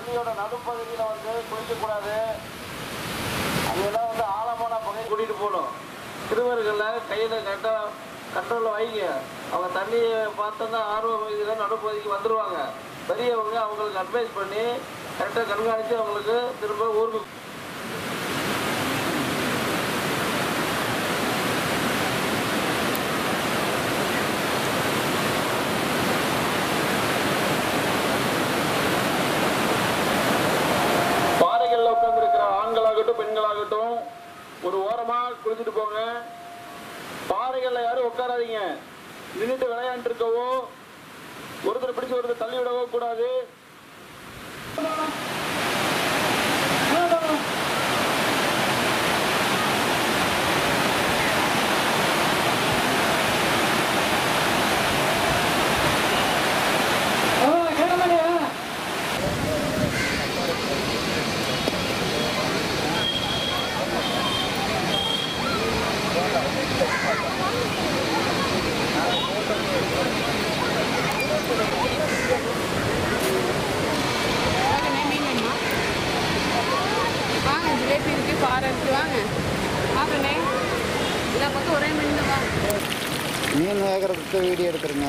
பள்ளியோட நடுப்பகுதியில் வந்து குளிக்கக்கூடாது அங்கெல்லாம் வந்து ஆழமான பகுதி கூட்டிகிட்டு போகணும் சிறுவர்களை கையில் கரெக்டாக கண்ட்ரோலில் வைங்க அவங்க தண்ணியை பார்த்தோன்னா ஆர்வ பகுதியில் நடுப்பகுதிக்கு வந்துடுவாங்க பெரியவங்க அவங்களுக்கு அட்வைஸ் பண்ணி கரெக்டாக கண்காணித்து அவங்களுக்கு திரும்ப ஊருக்கு பாறைகளில் உட்காந்துருக்கிற ஆண்களாகட்டும் பெண்களாகட்டும் ஒரு ஓரமா குளிச்சுட்டு போங்க பாறைகளில் யாரும் உட்காராதீங்க நின்றுட்டு விளையாண்டு இருக்கவோ ஒருத்தர் பிடிச்சு ஒருத்தர் தள்ளி விடவோ கூடாது வாங்கண்ணே, மீன் வேணுமா வாங்க ஜிலேபி இருக்கு பாறை இருக்கு வாங்க வாங்கண்ணே எல்லா பக்கம் ஒரே மீன் தான் வாங்க மீன் வேகிறதுக்கு வீடியோ எடுத்துருங்க